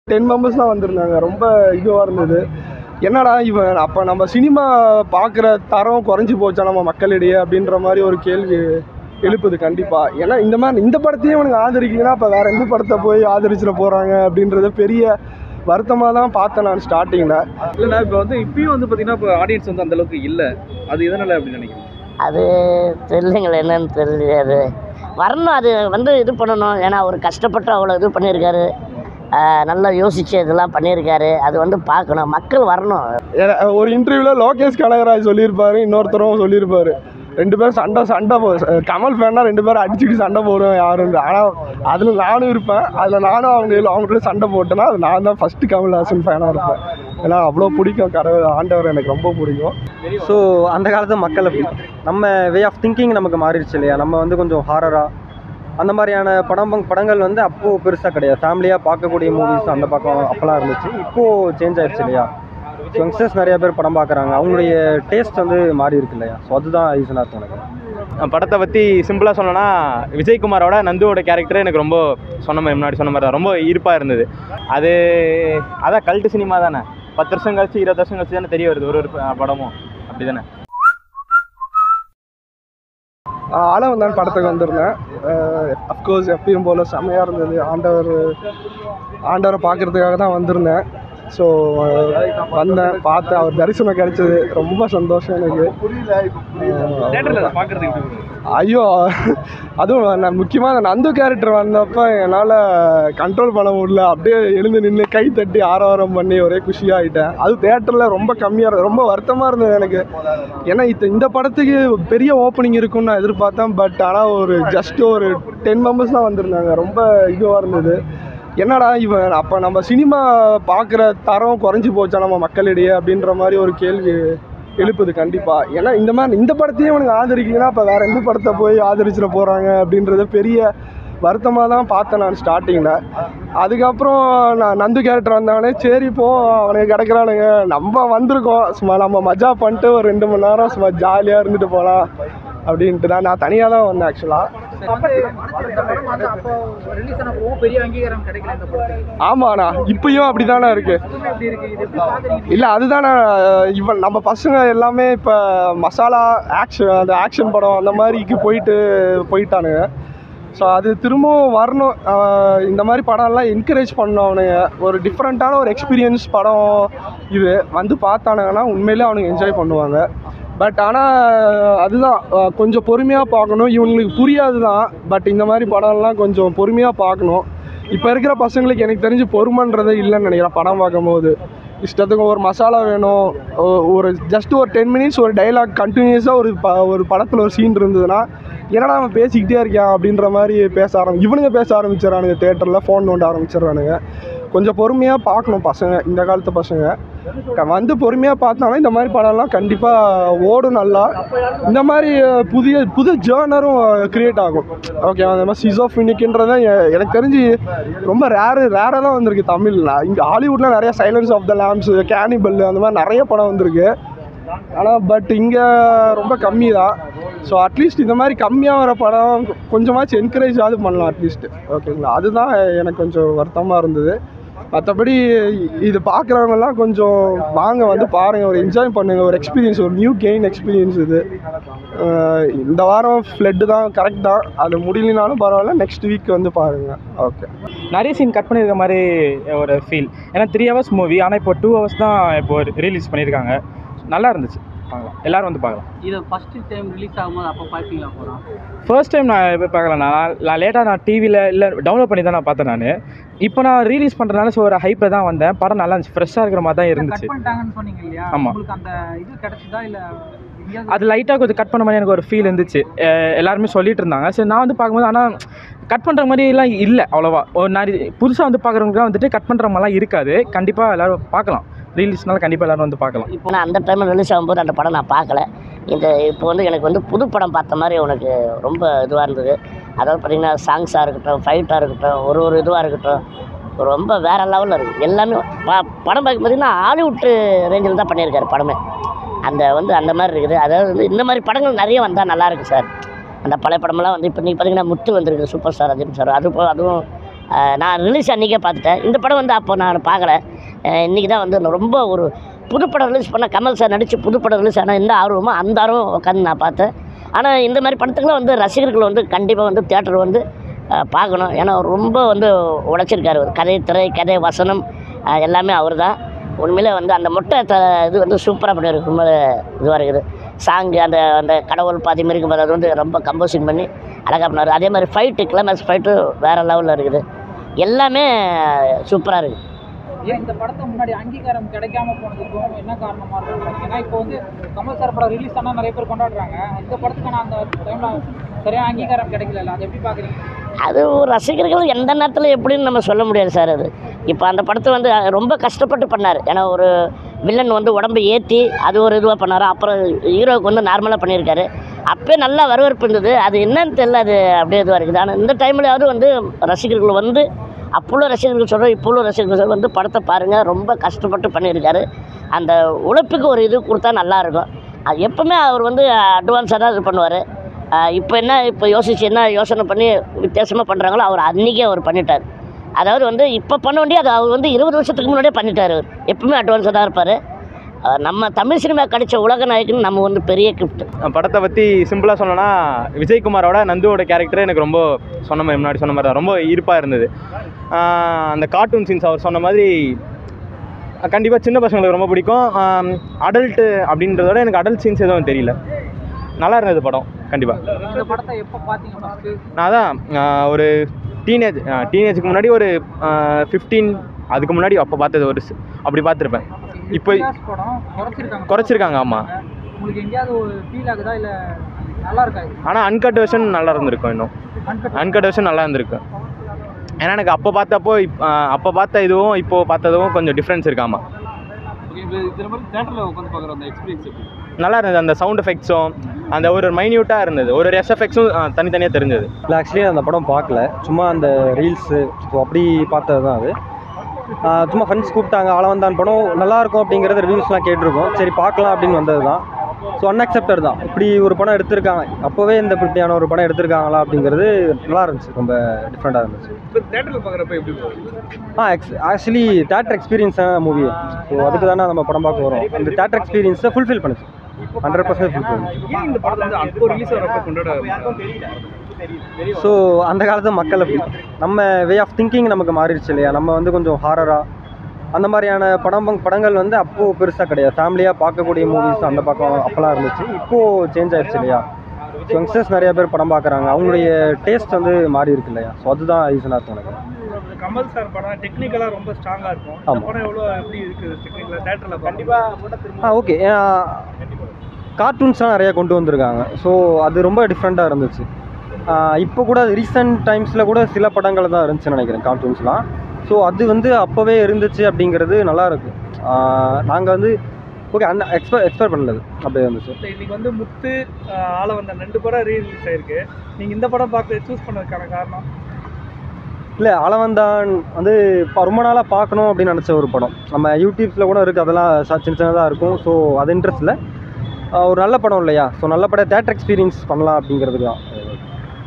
Ten members தான் வந்திருந்தாங்க ரொம்ப இதுவாக இருந்தது என்னடா இவன் அப்போ நம்ம சினிமா பார்க்குற தரம் குறைஞ்சி போச்சா நம்ம மக்களிடையே அப்படின்ற மாதிரி ஒரு கேள்வி எழுப்புது கண்டிப்பாக ஏன்னா இந்த மாதிரி இந்த படத்தையும் இவனுங்க ஆதரிக்கலைன்னா அப்போ வேறு எந்த படத்தை போய் ஆதரிச்சிட போகிறாங்க அப்படின்றது பெரிய வருத்தமாக தான் பார்த்தேன் நான் ஸ்டார்டிங்கில் இல்லைண்ணா இப்போ வந்து இப்பயும் வந்து பார்த்தீங்கன்னா இப்போ ஆடியன்ஸ் வந்து அந்த அளவுக்கு இல்லை அது எதனால அப்படி நினைக்கிறீங்க அது தெரியலைங்களே என்னன்னு தெரியல அது வரணும் அது வந்து இது பண்ணணும் ஏன்னா அவர் கஷ்டப்பட்டு அவ்வளோ இது பண்ணியிருக்காரு ஆஹ் நல்லா யோசிச்சு இதெல்லாம் பண்ணியிருக்காரு அது வந்து பார்க்கணும் மக்கள் வரணும் ஏன்னா, ஒரு இன்டர்வியூவில் லோகேஷ் கனகராஜ் சொல்லியிருப்பாரு இன்னொருத்தரும் சொல்லியிருப்பாரு ரெண்டு பேரும் சண்டை சண்டை போ கமல் ஃபேன்னா ரெண்டு பேரும் அடிச்சுக்கிட்டு சண்டை போடுவேன் யாரும் ஆனால் அதில் நானும் இருப்பேன் அதில் நானும் அவங்க அவங்கள்ட்ட சண்டை போட்டேன்னா அது நான் தான் ஃபஸ்ட்டு கமல்ஹாசன் ஃபேனாக இருப்பேன் ஏன்னா அவ்வளோ பிடிக்கும் கடவுள் ஆண்டவர் எனக்கு ரொம்ப பிடிக்கும் ஸோ அந்த காலத்து மக்கள் அப்படி நம்ம வே ஆஃப் திங்கிங் நமக்கு மாறிடுச்சு இல்லையா நம்ம வந்து கொஞ்சம் ஹாரராக அந்த மாதிரியான படம் படங்கள் வந்து அப்போது பெருசாக கிடையாது ஃபேமிலியாக பார்க்கக்கூடிய மூவிஸ் அந்த பக்கம் அப்போலாம் இருந்துச்சு இப்போது சேஞ்ச் ஆயிடுச்சு இல்லையா ஸோ யங்ஸ்டர்ஸ் நிறைய பேர் படம் பார்க்குறாங்க அவங்களுடைய டேஸ்ட் வந்து மாறி இருக்கு இல்லையா ஸோ அதுதான் ரீசனாக இருக்கும் எனக்கு படத்தை பற்றி சிம்பிளாக சொல்லணும்னா விஜயகுமாரோட நந்துவோட கேரக்டர் எனக்கு ரொம்ப சொன்ன மாதிரி முன்னாடி சொன்ன மாதிரி தான் ரொம்ப ஈர்ப்பாக இருந்தது அது அதான் கல்ட்டு சினிமா தானே பத்து வருஷம் கழிச்சு இருபது வருஷம் கழிச்சு தானே தெரிய வருது ஒரு ஒரு ப- படமும் அப்படி தானே ஆளவன் தான் படத்துக்கு வந்திருந்தேன் அஃப்கோர்ஸ் எப்பயும் போல் செமையாக இருந்தது ஆண்டவர் ஆண்டவரை பார்க்குறதுக்காக தான் வந்திருந்தேன் ஸோ வந்தேன் பார்த்தேன் அவர் தரிசனம் கிடைச்சது ரொம்ப சந்தோஷம் எனக்கு தேட்டரில் அதை பார்க்குறதுக்கு எப்படி இருக்கு? ஐயோ அதுவும் நான் முக்கியமாக அந்த நந்து கேரக்டர் வந்தப்போ என்னால் கண்ட்ரோல் பண்ண முடியல அப்படியே எழுந்து நின்று கை தட்டி ஆரவாரம் பண்ணி ஒரே குஷியாகிட்டேன் அது தேட்டரில் ரொம்ப கம்மியாக இருந்தது ரொம்ப வருத்தமாக இருந்தது எனக்கு ஏன்னா இந்த இந்த படத்துக்கு பெரிய ஓப்பனிங் இருக்கும்னு நான் எதிர்பார்த்தேன் பட் ஆனால் ஒரு ஜஸ்ட் ஒரு டென் மெம்பர்ஸ் தான் வந்திருந்தாங்க ரொம்ப இதுவாக இருந்தது என்னடா இவன் அப்போ நம்ம சினிமா பார்க்குற தரம் குறைஞ்சி போச்சா நம்ம மக்களிடையே அப்படின்ற மாதிரி ஒரு கேள்வி எழுப்புது கண்டிப்பாக ஏன்னா இந்த மாதிரி இந்த படத்தையும் இவனுங்க ஆதரிக்கலைன்னா அப்போ வேறு எந்த படத்தை போய் ஆதரிச்சிட போகிறாங்க அப்படின்றது பெரிய வருத்தமாக தான் பார்த்தேன் நான் ஸ்டார்டிங்கில் அதுக்கப்புறம் நான் நந்து கேரக்டர் வந்தானே சரி போ அவனுக்கு கிடைக்கிறானுங்க நம்ம வந்திருக்கோம் சும்மா நம்ம மஜா பண்ணிட்டு ஒரு ரெண்டு மணி நேரம் சும்மா ஜாலியாக இருந்துட்டு போகலாம் அப்படின்ட்டு தான் நான் தனியாக தான் வந்தேன் ஆக்சுவலாக ஆமாண்ணா இப்பயும் அப்படி தானே இருக்குது இல்லை அதுதானே இவன் நம்ம பசங்க எல்லாமே இப்போ மசாலா ஆக்ஷன் அந்த ஆக்ஷன் படம் அந்த மாதிரிக்கு போயிட்டு போயிட்டானுங்க ஸோ அது திரும்பவும் வரணும் ஆஹ் இந்த மாதிரி படம்லாம் என்கரேஜ் பண்ணணும் அவனுங்க ஒரு டிஃப்ரெண்ட்டான ஒரு எக்ஸ்பீரியன்ஸ் படம் இது வந்து பார்த்தானுங்கன்னா உண்மையிலே அவனுங்க என்ஜாய் பண்ணுவாங்க பட் ஆனால் அதுதான் ஆஹ் கொஞ்சம் பொறுமையாக பார்க்கணும் இவங்களுக்கு புரியாது தான் பட் இந்த மாதிரி படம்லாம் கொஞ்சம் பொறுமையாக பார்க்கணும் இப்போ இருக்கிற பசங்களுக்கு எனக்கு தெரிஞ்சு பொறுமைன்றதே இல்லைன்னு நினைக்கிறேன் படம் பார்க்கும்போது இஷ்டத்துக்கு ஒரு மசாலா வேணும் ஒ- ஒரு ஜஸ்ட் ஒரு டென் மினிட்ஸ் ஒரு டைலாக் கண்டினியூஸாக ஒரு ப ஒரு படத்தில் ஒரு சீன் இருந்ததுன்னா என்னடா அவன் பேசிக்கிட்டே இருக்கான் அப்படின்ற மாதிரி பேச ஆரம்பி இவனுங்க பேச ஆரம்பிச்சிடறானுங்க தேட்டரில் ஃபோன் நோண்ட ஆரம்பிச்சிடுறானுங்க கொஞ்சம் பொறுமையாக பார்க்கணும் பசங்க இந்த காலத்து பசங்க க- வந்து பொறுமையாக பார்த்தாங்கன்னா இந்த மாதிரி படம்லாம் கண்டிப்பாக ஓடும் நல்லா இந்த மாதிரி அஹ், புதிய புது ஜேர்னரும் க்ரியேட் ஆகும் ஓகே அந்த மாதிரி சிசோஃபினிக்ன்றத எனக்கு தெரிஞ்சு ரொம்ப ரேரு ரேராக தான் வந்திருக்கு தமிழில் இங்கே ஹாலிவுட்டில் நிறைய silence of the lambs cannibal அந்த மாதிரி நிறைய படம் வந்திருக்கு ஆனால் பட் இங்கே ரொம்ப கம்மி தான் ஸோ அட்லீஸ்ட் இந்த மாதிரி கம்மியாக வர படம் கொஞ்சமாச்சும் என்கரேஜ் ஆகுது பண்ணலாம் அட்லீஸ்ட் ஓகேங்களா அதுதான் எனக்கு கொஞ்சம் வருத்தமாக இருந்தது மற்றபடி இது பார்க்குறவங்கலாம் கொஞ்சம் வாங்க வந்து பாருங்கள் ஒரு என்ஜாய் பண்ணுங்கள் ஒரு எக்ஸ்பீரியன்ஸ் ஒரு நியூ கெயின் எக்ஸ்பீரியன்ஸ் இது அஹ் இந்த வாரம் ஃப்ளட்டு தான் கரெக்ட் தான் அது முடியலனாலும் பரவாயில்ல நெக்ஸ்ட் வீக் வந்து பாருங்கள் ஓகே நிறைய சீன் கட் பண்ணியிருக்க மாதிரி ஒரு ஃபீல் ஏன்னா த்ரீ ஹவர்ஸ் மூவி ஆனால் இப்போ டூ ஹவர்ஸ் தான் இப்போ ரிலீஸ் பண்ணியிருக்காங்க நல்லா இருந்துச்சு பார்க்கலாம் எல்லாரும் வந்து பார்க்கலாம் இது ஃபர்ஸ்ட் டைம் ரிலீஸ் ஆகும்போது அப்போ பார்ப்பீங்களா போகிறோம் ஃபர்ஸ்ட் டைம் நான் எப்போ பார்க்கல நான் நான் லேட்டாக நான் டிவியில் இல்லை டவுன்லோட் பண்ணி தான் நான் பார்த்தேன் நான் இப்போ நான் ரீலீஸ் பண்ணுறதுனால ஸோ ஒரு ஹைப்பில் தான் வந்தேன் படம் நல்லா இருந்துச்சு ஃப்ரெஷ்ஷாக இருக்கிற மாதிரி தான் இருந்துச்சு கட் பண்ணிட்டாங்கன்னு சொன்னீங்க இல்லையா ஆமா. உங்களுக்கு அந்த இது கிடைச்சதா இல்ல எங்கேயாவது அது லைட்டாக கொஞ்சம் கட் பண்ண மாதிரி எனக்கு ஒரு ஃபீல் இருந்துச்சு அஹ் எல்லாருமே சொல்லிட்டு இருந்தாங்க சரி நான் வந்து பார்க்கும்போது ஆனால் கட் பண்ணுற மாதிரிலாம் இல்லை அவ்வளோவா ஒரு நிறைய புதுசாக வந்து பார்க்குறவங்கலாம் வந்துட்டு கட் பண்ணுற மாதிரிலாம் இருக்காது கண்டிப்பாக எல்லாரும் பார்க்கலாம் ரிலீஸ்னால கண்டிப்பாக எல்லாரும் வந்து பார்க்கலாம் இப்போ நான் அந்த டைமில் ரிலீஸ் ஆகும்போது அந்த படம் நான் பார்க்கல இந்த இப்போ வந்து எனக்கு வந்து புது படம் பார்த்த மாதிரி உனக்கு ரொம்ப இதுவாக இருந்தது அதாவது பார்த்தீங்கன்னா சாங்ஸாக இருக்கட்டும் ஃபைட்டாக இருக்கட்டும் ஒரு ஒரு இதுவாக இருக்கட்டும் ரொம்ப வேறு லெவலில் இருக்குது எல்லாமே ப படம் பார்க்க பார்த்தீங்கன்னா ஹாலிவுட் ரேஞ்சில் தான் பண்ணியிருக்காரு படமே அந்த வந்து அந்த மாதிரி இருக்குது அதாவது வந்து இந்த மாதிரி படங்கள் நிறைய வந்தால் நல்லாயிருக்கு சார் அந்த பழைய படமெல்லாம் வந்து இப்போ நீங்கள் பார்த்தீங்கன்னா முத்து வந்திருக்கு சூப்பர் ஸ்டார் அஜித் சார் அது போ அதுவும் அஹ் நான் ரிலீஸ் அன்றைக்கே பார்த்துட்டேன் இந்த படம் வந்து அப்போ நான் பார்க்கல இன்றைக்கி தான் வந்து நான் ரொம்ப ஒரு புதுப்படம் ரிலீஸ் பண்ண கமல் சார் நடித்து புதுப்படம் ரிலீஸ் ஆனால் எந்த ஆர்வமோ அந்த ஆர்வம் உட்காந்து நான் பார்த்தேன் ஆனால் இந்த மாதிரி படத்துக்குலாம் வந்து ரசிகர்கள் வந்து கண்டிப்பாக வந்து தேட்டர் வந்து அஹ், பார்க்கணும் ஏன்னா அவர் ரொம்ப வந்து உழைச்சிருக்காரு ஒரு கதை திரை கதை வசனம் அஹ், எல்லாமே அவர் தான் உண்மையிலே வந்து அந்த மொட்டை த இது வந்து சூப்பராக பண்ணியிருக்கு ரொம்ப இதுவாக இருக்குது சாங்கு அந்த அந்த கடவுள் பாதி மாதிரி இருக்கும் போது அது வந்து ரொம்ப கம்போசிங் பண்ணி அழகாக பண்ணார் அதே மாதிரி ஃபைட்டு கிளைமேக்ஸ் ஃபைட்டு வேறு லெவலில் இருக்குது எல்லாமே சூப்பராக இருக்குது ஏன் இந்த படத்தை முன்னாடி அங்கீகாரம் கிடைக்காம போனதுக்கும் என்ன காரணமா இருக்கும் ஏன்னா இப்போ வந்து கமல் சார் படம் ரிலீஸ் ஆனால் நிறைய பேர் கொண்டாடுறாங்க இந்த படத்துக்கான அந்த டைம்ல சரியான அங்கீகாரம் கிடைக்கல அதை எப்படி பாக்குறீங்க அது ஒரு ரசிகர்கள் எந்த நேரத்தில் எப்படின்னு நம்ம சொல்ல முடியாது சார் அது இப்போ அந்த படத்தை வந்து அஹ், ரொம்ப கஷ்டப்பட்டு பண்ணார் ஏன்னா ஒரு வில்லன் வந்து உடம்பை ஏற்றி அது ஒரு இதுவாக பண்ணார் அப்புறம் ஹீரோவுக்கு வந்து நார்மலாக பண்ணியிருக்காரு அப்போயே நல்லா வரவேற்பு இருந்தது அது என்னன்னு தெரியல அது அப்படியே இதுவாக இருக்குது ஆனால் இந்த டைம்லையாவது வந்து ரசிகர்கள் வந்து அப்போ உள்ள ரசிகர்கள் சொல்கிறோம் இப்போ உள்ள ரசிகர்கள் சொல்ற வந்து படத்தை பாருங்கள் ரொம்ப கஷ்டப்பட்டு பண்ணியிருக்காரு அந்த உழைப்புக்கு ஒரு இது கொடுத்தா நல்லாயிருக்கும் அது எப்பவுமே அவர் வந்து அட்வான்ஸாக தான் இது பண்ணுவார் இப்போ என்ன இப்போ யோசிச்சு என்ன யோசனை பண்ணி வித்தியாசமாக பண்ணுறாங்களோ அவர் அன்றைக்கே அவர் பண்ணிட்டார் அதாவது வந்து இப்போ பண்ண வேண்டிய அது அவர் வந்து இருபது வருஷத்துக்கு முன்னாடியே பண்ணிட்டார் அவர் எப்பவுமே அட்வான்ஸாக தான் இருப்பார் நம்ம தமிழ் சினிமா கிடைச்ச உலக நாயக்குன்னு நம்ம வந்து பெரிய கிஃப்ட் படத்தை பற்றி சிம்பிளாக சொல்லணும்னா விஜயகுமாரோட நந்துவோட கேரக்டர் எனக்கு ரொம்ப சொன்ன மாதிரி முன்னாடி சொன்ன மாதிரி தான் ரொம்ப ஈர்ப்பாக இருந்தது ஆஹ் அந்த கார்ட்டூன் சீன்ஸ் அவர் சொன்ன மாதிரி கண்டிப்பாக சின்ன பசங்களுக்கு ரொம்ப பிடிக்கும் அடல்ட்டு அப்படின்றத விட எனக்கு அடல்ட் சீன்ஸ் எதுவும் தெரியல நல்லா இருந்தது படம் கண்டிப்பாக இந்த படத்தை எப்போ பார்த்தீங்க ஃபர்ஸ்ட் நான் அதான் ஆஹ் ஒரு டீனேஜ் டீனேஜுக்கு முன்னாடி ஒரு ஃபிஃப்டீன் அதுக்கு முன்னாடி அப்போ பார்த்தது ஒரு ஸ்- அப்படி பார்த்துருப்பேன் இப்போ படம் குறைச்சிருக்காங்க குறைச்சிருக்காங்க ஆமாம் உங்களுக்கு எங்கேயாவது ஒரு ஃபீல் ஆகுதா இல்லை நல்லா இருக்கா இது ஆனால் அன்கட் வெர்ஷன் நல்லா இருந்திருக்கும் இன்னும் Uncut அன்கட் வெர்ஷன் நல்லா இருந்திருக்கு ஏன்னா எனக்கு அப்போ பார்த்தப்போ இப் அப்போ பார்த்த இதுவும் இப்போ பார்த்ததும் கொஞ்சம் டிஃப்ரென்ஸ் இருக்காமா ஓகே இப்போ இதில் மாதிரி தேட்டரில் உட்காந்து பார்க்குற அந்த எக்ஸ்பீரியன்ஸ் எப்படி நல்லா இருந்தது அந்த சவுண்ட் எஃபெக்ட்ஸும் அந்த ஒரு மைன்யூட்டாக இருந்தது ஒரு எஸ் எஃபெக்ட்ஸும் தனித்தனியாக தெரிஞ்சது இல்லை ஆக்சுவலி அந்த படம் பார்க்கல சும்மா அந்த ரீல்ஸு ஸோ அப்படி பார்த்தது தான் அது ஆஹ் சும்மா ஃப்ரெண்ட்ஸ் கூப்பிட்டாங்க ஆளவந்தான் படம் நல்லா இருக்கும் அப்படிங்கிறது ரிவ்யூஸ்லாம் கேட்டிருக்கோம் சரி பார்க்கலாம் அப்படின்னு வந்தது தான் ஸோ அன்அக்செப்டட் தான் இப்படி ஒரு படம் எடுத்திருக்காங்க அப்போவே இந்த இப்படியான ஒரு படம் எடுத்திருக்காங்களா அப்படிங்கிறது நல்லா இருந்துச்சு ரொம்ப டிஃப்ரெண்ட்டாக இருந்துச்சு இப்போ தேட்டரில் பார்க்குறப்ப எப்படி போகுது ஆ எக்ஸ் ஆக்சுவலி தேட்டர் எக்ஸ்பீரியன்ஸான மூவி ஸோ அதுக்கு தானே நம்ம படம் பார்க்க வரோம் அந்த தேட்டர் எக்ஸ்பீரியன்ஸை ஃபுல்ஃபில் பண்ணுச்சு ஹண்ட்ரட் பர்சன்ட் ஃபுல்ஃபில் பண்ணுச்சு ஏன் இந்த படத்தை வந்து அப்போ ரிலீஸ் ஆகிறப்ப கொண்டாட ஸோ அந்த காலத்து மக்கள் அப்படி நம்ம வே ஆஃப் திங்கிங் நமக்கு மாறிடுச்சு இல்லையா நம்ம வந்து கொஞ்சம் ஹாரராக அந்த மாதிரியான படம் படங்கள் வந்து அப்போது பெருசாக கிடையாது ஃபேமிலியாக பார்க்கக்கூடிய மூவிஸ் அந்த பக்கம் அப்போலாம் இருந்துச்சு இப்போது சேஞ்ச் ஆயிடுச்சு இல்லையா ஸோ யங்ஸ்டர்ஸ் நிறைய பேர் படம் பார்க்குறாங்க அவங்களுடைய டேஸ்ட் வந்து மாறி இருக்கு இல்லையா ஸோ அதுதான் ரீசனாக இருக்கும் எனக்கு கமல் சார் படம் டெக்னிக்கலாக ரொம்ப ஸ்ட்ராங்காக இருக்கும் ஆமா. இந்த படம் எவ்வளோ எப்படி இருக்குது டெக்னிக்கலாக தேட்டரில் கண்டிப்பாக ஆ ஓகே கார்ட்டூன்ஸ்லாம் நிறைய கொண்டு வந்திருக்காங்க ஸோ அது ரொம்ப டிஃப்ரெண்ட்டாக இருந்துச்சு இப்போ கூட ரீசெண்ட் டைம்ஸில் கூட சில படங்கள் தான் இருந்துச்சுன்னு நினைக்கிறேன் கார்ட்டூன்ஸ்லாம் ஸோ அது வந்து அப்போவே இருந்துச்சு அப்படிங்கிறது நல்லா இருக்கு நாங்கள் வந்து ஓகே அந்த எக்ஸ்பெக்ட் எக்ஸ்பெக்ட் பண்ணது அப்படியே இருந்துச்சு இல்லை இன்னைக்கு வந்து முத்து ஆஹ், ஆள வந்த ரெண்டு படம் ரீலீஸ் ஆயிருக்கு நீங்கள் இந்த படம் பார்க்க சூஸ் பண்ணதுக்கான காரணம் இல்லை அளவந்தான் வந்து இப்போ ரொம்ப நாளாக பார்க்கணும் அப்படின்னு நினச்ச ஒரு படம் நம்ம யூடியூப்ஸில் கூட இருக்குது அதெல்லாம் ச- சின்ன சின்னதாக இருக்கும் ஸோ அது இன்ட்ரெஸ்ட் இல்லை ஒரு நல்ல படம் இல்லையா ஸோ நல்ல படம் தேட்டர் எக்ஸ்பீரியன்ஸ் பண்ணலாம் அப்படிங்கிறதுக்கு தான்